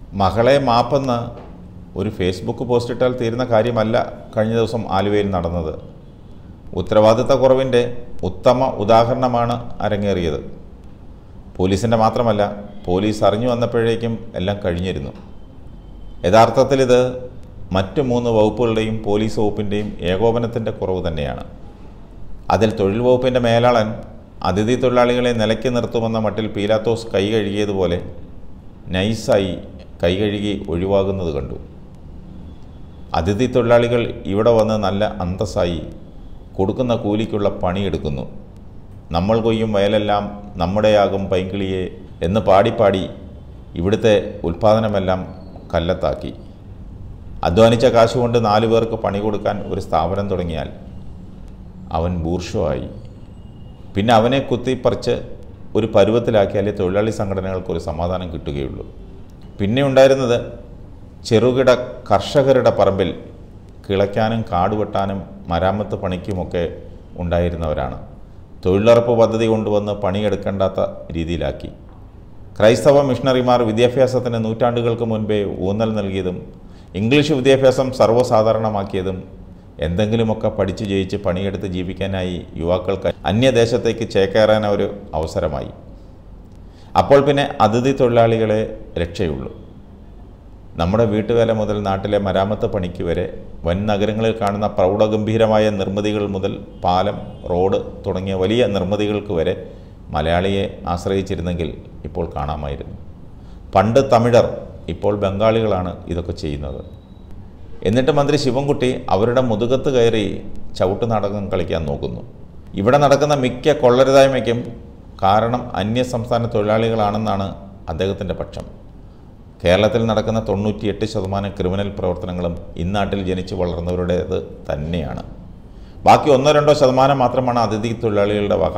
മകളെ മാപ്പെന്ന് ഒരു ഫേസ്ബുക്ക് പോസ്റ്റിട്ടാൽ തീരുന്ന കാര്യമല്ല കഴിഞ്ഞ ദിവസം ആലുവയിൽ നടന്നത് ഉത്തരവാദിത്ത കുറവിൻ്റെ ഉത്തമ ഉദാഹരണമാണ് അരങ്ങേറിയത് പോലീസിൻ്റെ മാത്രമല്ല പോലീസ് അറിഞ്ഞു വന്നപ്പോഴേക്കും എല്ലാം കഴിഞ്ഞിരുന്നു യഥാർത്ഥത്തിൽ ഇത് മറ്റ് മൂന്ന് വകുപ്പുകളുടെയും പോലീസ് വകുപ്പിൻ്റെയും ഏകോപനത്തിൻ്റെ കുറവ് തന്നെയാണ് അതിൽ തൊഴിൽ വകുപ്പിൻ്റെ മേലാളൻ അതിഥി തൊഴിലാളികളെ നിലയ്ക്ക് നിർത്തുമെന്ന മട്ടിൽ പീലാത്തോസ് കൈ കഴുകിയതുപോലെ നൈസായി കൈ കഴുകി ഒഴിവാകുന്നത് കണ്ടു അതിഥി തൊഴിലാളികൾ ഇവിടെ വന്ന് നല്ല അന്തസ്സായി കൊടുക്കുന്ന കൂലിക്കുള്ള പണിയെടുക്കുന്നു നമ്മൾ കൊയ്യും വയലെല്ലാം നമ്മുടെയാകും പൈങ്കിളിയെ എന്ന് പാടിപ്പാടി ഇവിടുത്തെ ഉൽപ്പാദനമെല്ലാം കല്ലത്താക്കി അധ്വാനിച്ച കാശുകൊണ്ട് നാലു പേർക്ക് പണി കൊടുക്കാൻ ഒരു സ്ഥാപനം തുടങ്ങിയാൽ അവൻ ബൂർഷമായി പിന്നെ അവനെ കുത്തിപ്പറിച്ച് ഒരു പരുവത്തിലാക്കിയാലേ തൊഴിലാളി സംഘടനകൾക്ക് ഒരു സമാധാനം കിട്ടുകയുള്ളൂ പിന്നെ ഉണ്ടായിരുന്നത് ചെറുകിട കർഷകരുടെ പറമ്പിൽ കിളയ്ക്കാനും കാടുവെട്ടാനും മരാമത്ത് പണിക്കുമൊക്കെ ഉണ്ടായിരുന്നവരാണ് തൊഴിലുറപ്പ് പദ്ധതി കൊണ്ടുവന്ന് പണിയെടുക്കേണ്ടാത്ത രീതിയിലാക്കി ക്രൈസ്തവ മിഷണറിമാർ വിദ്യാഭ്യാസത്തിന് നൂറ്റാണ്ടുകൾക്ക് മുൻപേ ഊന്നൽ നൽകിയതും ഇംഗ്ലീഷ് വിദ്യാഭ്യാസം സർവ്വസാധാരണമാക്കിയതും എന്തെങ്കിലുമൊക്കെ പഠിച്ചു ജയിച്ച് പണിയെടുത്ത് ജീവിക്കാനായി യുവാക്കൾക്ക് അന്യദേശത്തേക്ക് ചേക്കേറാൻ ഒരു അവസരമായി അപ്പോൾ പിന്നെ അതിഥി തൊഴിലാളികളെ രക്ഷയുള്ളൂ നമ്മുടെ വീട്ടുവേല മുതൽ നാട്ടിലെ മരാമത്ത് പണിക്ക് വരെ വൻ നഗരങ്ങളിൽ കാണുന്ന പ്രൗഢഗംഭീരമായ നിർമ്മിതികൾ മുതൽ പാലം റോഡ് തുടങ്ങിയ വലിയ നിർമ്മിതികൾക്ക് വരെ മലയാളിയെ ആശ്രയിച്ചിരുന്നെങ്കിൽ ഇപ്പോൾ കാണാമായിരുന്നു പണ്ട് തമിഴർ ഇപ്പോൾ ബംഗാളികളാണ് ഇതൊക്കെ ചെയ്യുന്നത് എന്നിട്ട് മന്ത്രി ശിവൻകുട്ടി അവരുടെ മുതുകത്ത് കയറി ചവിട്ട് നാടകം കളിക്കാൻ നോക്കുന്നു ഇവിടെ നടക്കുന്ന മിക്ക കൊള്ളരുതായ്മയ്ക്കും കാരണം അന്യ സംസ്ഥാന തൊഴിലാളികളാണെന്നാണ് അദ്ദേഹത്തിൻ്റെ പക്ഷം കേരളത്തിൽ നടക്കുന്ന തൊണ്ണൂറ്റിയെട്ട് ശതമാനം ക്രിമിനൽ പ്രവർത്തനങ്ങളും ഇന്നാട്ടിൽ ജനിച്ചു വളർന്നവരുടേത് തന്നെയാണ് ബാക്കി ഒന്നോ രണ്ടോ ശതമാനം മാത്രമാണ് അതിഥി തൊഴിലാളികളുടെ വക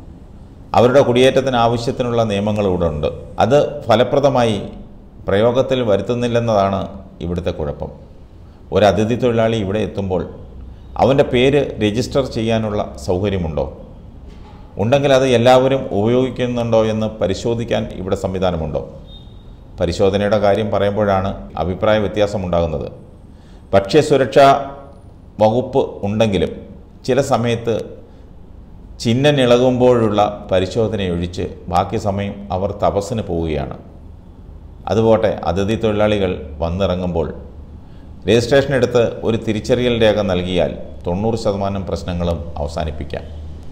അവരുടെ കുടിയേറ്റത്തിന് ആവശ്യത്തിനുള്ള നിയമങ്ങൾ ഇവിടെ ഉണ്ട് അത് ഫലപ്രദമായി പ്രയോഗത്തിൽ വരുത്തുന്നില്ലെന്നതാണ് ഇവിടുത്തെ കുഴപ്പം ഒരു അതിഥി തൊഴിലാളി ഇവിടെ എത്തുമ്പോൾ അവൻ്റെ പേര് രജിസ്റ്റർ ചെയ്യാനുള്ള സൗകര്യമുണ്ടോ ഉണ്ടെങ്കിൽ അത് എല്ലാവരും ഉപയോഗിക്കുന്നുണ്ടോ എന്ന് പരിശോധിക്കാൻ ഇവിടെ സംവിധാനമുണ്ടോ പരിശോധനയുടെ കാര്യം പറയുമ്പോഴാണ് അഭിപ്രായ വ്യത്യാസമുണ്ടാകുന്നത് ഭക്ഷ്യസുരക്ഷാ വകുപ്പ് ഉണ്ടെങ്കിലും ചില സമയത്ത് ചിഹ്നനിളകുമ്പോഴുള്ള പരിശോധനയൊഴിച്ച് ബാക്കി സമയം അവർ തപസ്സിന് പോവുകയാണ് അതുപോട്ടെ അതിഥി തൊഴിലാളികൾ വന്നിറങ്ങുമ്പോൾ രജിസ്ട്രേഷൻ എടുത്ത് ഒരു തിരിച്ചറിയൽ രേഖ നൽകിയാൽ തൊണ്ണൂറ് ശതമാനം പ്രശ്നങ്ങളും അവസാനിപ്പിക്കാം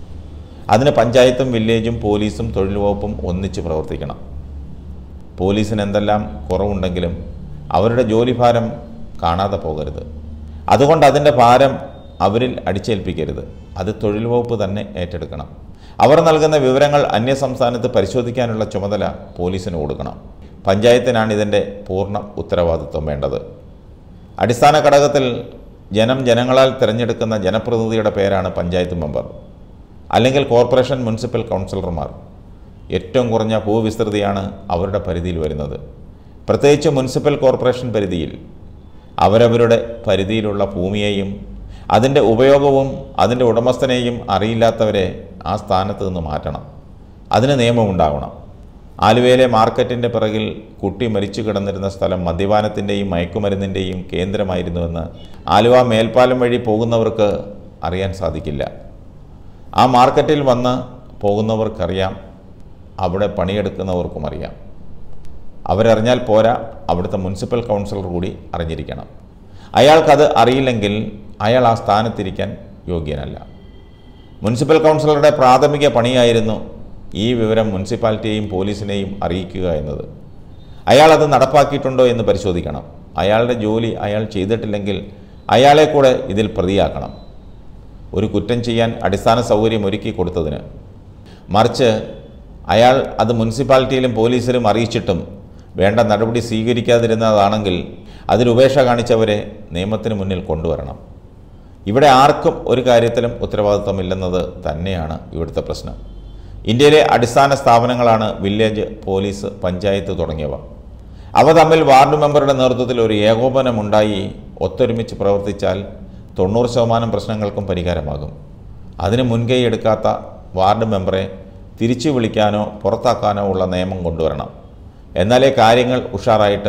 അതിന് പഞ്ചായത്തും വില്ലേജും പോലീസും തൊഴിൽ വകുപ്പും ഒന്നിച്ച് പ്രവർത്തിക്കണം പോലീസിന് എന്തെല്ലാം കുറവുണ്ടെങ്കിലും അവരുടെ ജോലിഭാരം കാണാതെ പോകരുത് അതുകൊണ്ട് അതിൻ്റെ ഭാരം അവരിൽ അടിച്ചേൽപ്പിക്കരുത് അത് തൊഴിൽ വകുപ്പ് തന്നെ ഏറ്റെടുക്കണം അവർ നൽകുന്ന വിവരങ്ങൾ അന്യസംസ്ഥാനത്ത് പരിശോധിക്കാനുള്ള ചുമതല പോലീസിന് കൊടുക്കണം പഞ്ചായത്തിനാണ് ഇതിൻ്റെ പൂർണ്ണ ഉത്തരവാദിത്വം വേണ്ടത് അടിസ്ഥാന ഘടകത്തിൽ ജനം ജനങ്ങളാൽ തിരഞ്ഞെടുക്കുന്ന ജനപ്രതിനിധിയുടെ പേരാണ് പഞ്ചായത്ത് മെമ്പർ അല്ലെങ്കിൽ കോർപ്പറേഷൻ മുനിസിപ്പൽ കൗൺസിലർമാർ ഏറ്റവും കുറഞ്ഞ ഭൂവിസ്തൃതിയാണ് അവരുടെ പരിധിയിൽ വരുന്നത് പ്രത്യേകിച്ച് മുനിസിപ്പൽ കോർപ്പറേഷൻ പരിധിയിൽ അവരവരുടെ പരിധിയിലുള്ള ഭൂമിയെയും അതിൻ്റെ ഉപയോഗവും അതിൻ്റെ ഉടമസ്ഥനെയും അറിയില്ലാത്തവരെ ആ സ്ഥാനത്ത് നിന്ന് മാറ്റണം അതിന് നിയമമുണ്ടാവണം ആലുവയിലെ മാർക്കറ്റിൻ്റെ പിറകിൽ കുട്ടി മരിച്ചു കിടന്നിരുന്ന സ്ഥലം മദ്യപാനത്തിൻ്റെയും മയക്കുമരുന്നിൻ്റെയും കേന്ദ്രമായിരുന്നുവെന്ന് ആലുവ മേൽപ്പാലം വഴി പോകുന്നവർക്ക് അറിയാൻ സാധിക്കില്ല ആ മാർക്കറ്റിൽ വന്ന് പോകുന്നവർക്കറിയാം അവിടെ പണിയെടുക്കുന്നവർക്കും അറിയാം അവരറിഞ്ഞാൽ പോരാ അവിടുത്തെ മുനിസിപ്പൽ കൗൺസിലർ കൂടി അറിഞ്ഞിരിക്കണം അയാൾക്കത് അറിയില്ലെങ്കിൽ അയാൾ ആ സ്ഥാനത്തിരിക്കാൻ യോഗ്യനല്ല മുനിസിപ്പൽ കൗൺസിലറുടെ പ്രാഥമിക പണിയായിരുന്നു ഈ വിവരം മുനിസിപ്പാലിറ്റിയെയും പോലീസിനെയും അറിയിക്കുക എന്നത് അയാൾ അത് നടപ്പാക്കിയിട്ടുണ്ടോ എന്ന് പരിശോധിക്കണം അയാളുടെ ജോലി അയാൾ ചെയ്തിട്ടില്ലെങ്കിൽ അയാളെ കൂടെ ഇതിൽ പ്രതിയാക്കണം ഒരു കുറ്റം ചെയ്യാൻ അടിസ്ഥാന സൗകര്യം ഒരുക്കി കൊടുത്തതിന് മറിച്ച് അയാൾ അത് മുനിസിപ്പാലിറ്റിയിലും പോലീസിലും അറിയിച്ചിട്ടും വേണ്ട നടപടി സ്വീകരിക്കാതിരുന്നതാണെങ്കിൽ അതിലുപേക്ഷ കാണിച്ചവരെ നിയമത്തിന് മുന്നിൽ കൊണ്ടുവരണം ഇവിടെ ആർക്കും ഒരു കാര്യത്തിലും ഉത്തരവാദിത്വമില്ലെന്നത് തന്നെയാണ് ഇവിടുത്തെ പ്രശ്നം ഇന്ത്യയിലെ അടിസ്ഥാന സ്ഥാപനങ്ങളാണ് വില്ലേജ് പോലീസ് പഞ്ചായത്ത് തുടങ്ങിയവ അവ തമ്മിൽ വാർഡ് മെമ്പറുടെ നേതൃത്വത്തിൽ ഒരു ഏകോപനമുണ്ടായി ഒത്തൊരുമിച്ച് പ്രവർത്തിച്ചാൽ തൊണ്ണൂറ് ശതമാനം പ്രശ്നങ്ങൾക്കും പരിഹാരമാകും അതിന് മുൻകൈ എടുക്കാത്ത വാർഡ് മെമ്പറെ തിരിച്ചു വിളിക്കാനോ പുറത്താക്കാനോ ഉള്ള നിയമം കൊണ്ടുവരണം എന്നാലേ കാര്യങ്ങൾ ഉഷാറായിട്ട്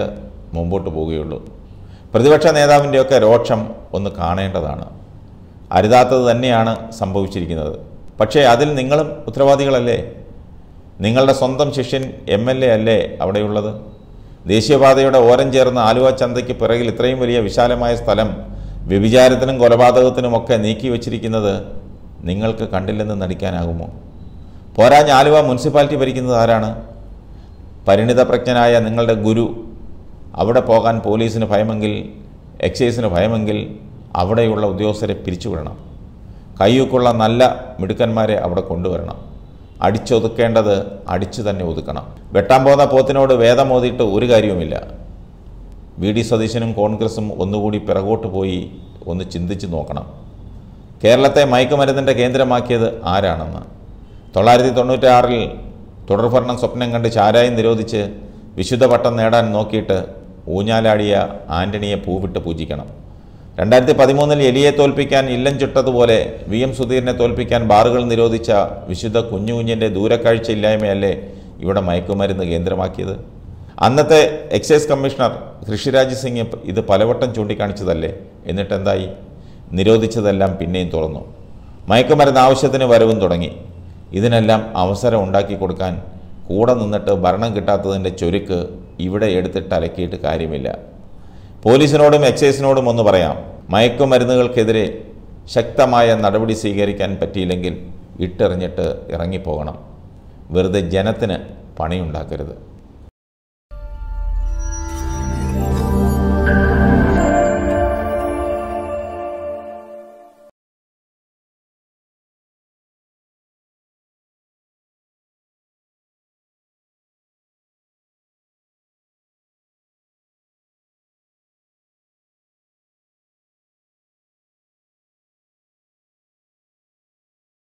മുമ്പോട്ട് പോവുകയുള്ളൂ പ്രതിപക്ഷ നേതാവിൻ്റെയൊക്കെ രോക്ഷം ഒന്ന് കാണേണ്ടതാണ് അരുതാത്തത് തന്നെയാണ് സംഭവിച്ചിരിക്കുന്നത് പക്ഷേ അതിൽ നിങ്ങളും ഉത്തരവാദികളല്ലേ നിങ്ങളുടെ സ്വന്തം ശിഷ്യൻ എം എൽ എ അല്ലേ അവിടെയുള്ളത് ദേശീയപാതയുടെ ഓരം ചേർന്ന ആലുവ ചന്തയ്ക്ക് പിറകിൽ ഇത്രയും വലിയ വിശാലമായ സ്ഥലം വ്യഭിചാരത്തിനും കൊലപാതകത്തിനുമൊക്കെ നീക്കി വച്ചിരിക്കുന്നത് നിങ്ങൾക്ക് കണ്ടില്ലെന്ന് നടിക്കാനാകുമോ പോരാഞ്ഞ ആലുവ മുനിസിപ്പാലിറ്റി ഭരിക്കുന്നത് ആരാണ് പരിണിതപ്രജ്ഞനായ നിങ്ങളുടെ ഗുരു അവിടെ പോകാൻ പോലീസിന് ഭയമെങ്കിൽ എക്സൈസിന് ഭയമെങ്കിൽ അവിടെയുള്ള ഉദ്യോഗസ്ഥരെ പിരിച്ചുവിടണം കയ്യൂക്കുള്ള നല്ല മിടുക്കന്മാരെ അവിടെ കൊണ്ടുവരണം അടിച്ചൊതുക്കേണ്ടത് അടിച്ചു തന്നെ ഒതുക്കണം വെട്ടാൻ പോകുന്ന പോത്തിനോട് വേദമോതിയിട്ട് ഒരു കാര്യവുമില്ല വി ഡി സതീശനും കോൺഗ്രസും ഒന്നുകൂടി പിറകോട്ട് പോയി ഒന്ന് ചിന്തിച്ച് നോക്കണം കേരളത്തെ മയക്കുമരുന്നിൻ്റെ കേന്ദ്രമാക്കിയത് ആരാണെന്ന് തൊള്ളായിരത്തി തൊണ്ണൂറ്റാറിൽ തുടർഭരണം സ്വപ്നം കണ്ട് ചാരായം നിരോധിച്ച് വിശുദ്ധ പട്ടം നേടാൻ നോക്കിയിട്ട് ഊഞ്ഞാലാടിയ ആൻ്റണിയെ പൂവിട്ട് പൂജിക്കണം രണ്ടായിരത്തി പതിമൂന്നിൽ എലിയെ തോൽപ്പിക്കാൻ ഇല്ലം ചുട്ടതുപോലെ വി എം സുധീറിനെ തോൽപ്പിക്കാൻ ബാറുകൾ നിരോധിച്ച വിശുദ്ധ കുഞ്ഞു കുഞ്ഞിൻ്റെ ദൂരക്കാഴ്ചയില്ലായ്മയല്ലേ ഇവിടെ മയക്കുമരുന്ന് കേന്ദ്രമാക്കിയത് അന്നത്തെ എക്സൈസ് കമ്മീഷണർ ഋഷിരാജ് സിംഗ് ഇത് പലവട്ടം ചൂണ്ടിക്കാണിച്ചതല്ലേ എന്നിട്ടെന്തായി നിരോധിച്ചതെല്ലാം പിന്നെയും തുറന്നു മയക്കുമരുന്ന് ആവശ്യത്തിന് വരവും തുടങ്ങി ഇതിനെല്ലാം അവസരം ഉണ്ടാക്കി കൊടുക്കാൻ കൂടെ നിന്നിട്ട് ഭരണം കിട്ടാത്തതിൻ്റെ ചൊരുക്ക് ഇവിടെ എടുത്തിട്ട് അലക്കിയിട്ട് കാര്യമില്ല പോലീസിനോടും എക്സൈസിനോടും ഒന്ന് പറയാം മയക്കുമരുന്നുകൾക്കെതിരെ ശക്തമായ നടപടി സ്വീകരിക്കാൻ പറ്റിയില്ലെങ്കിൽ ഇട്ടെറിഞ്ഞിട്ട് ഇറങ്ങിപ്പോകണം വെറുതെ ജനത്തിന് പണിയുണ്ടാക്കരുത്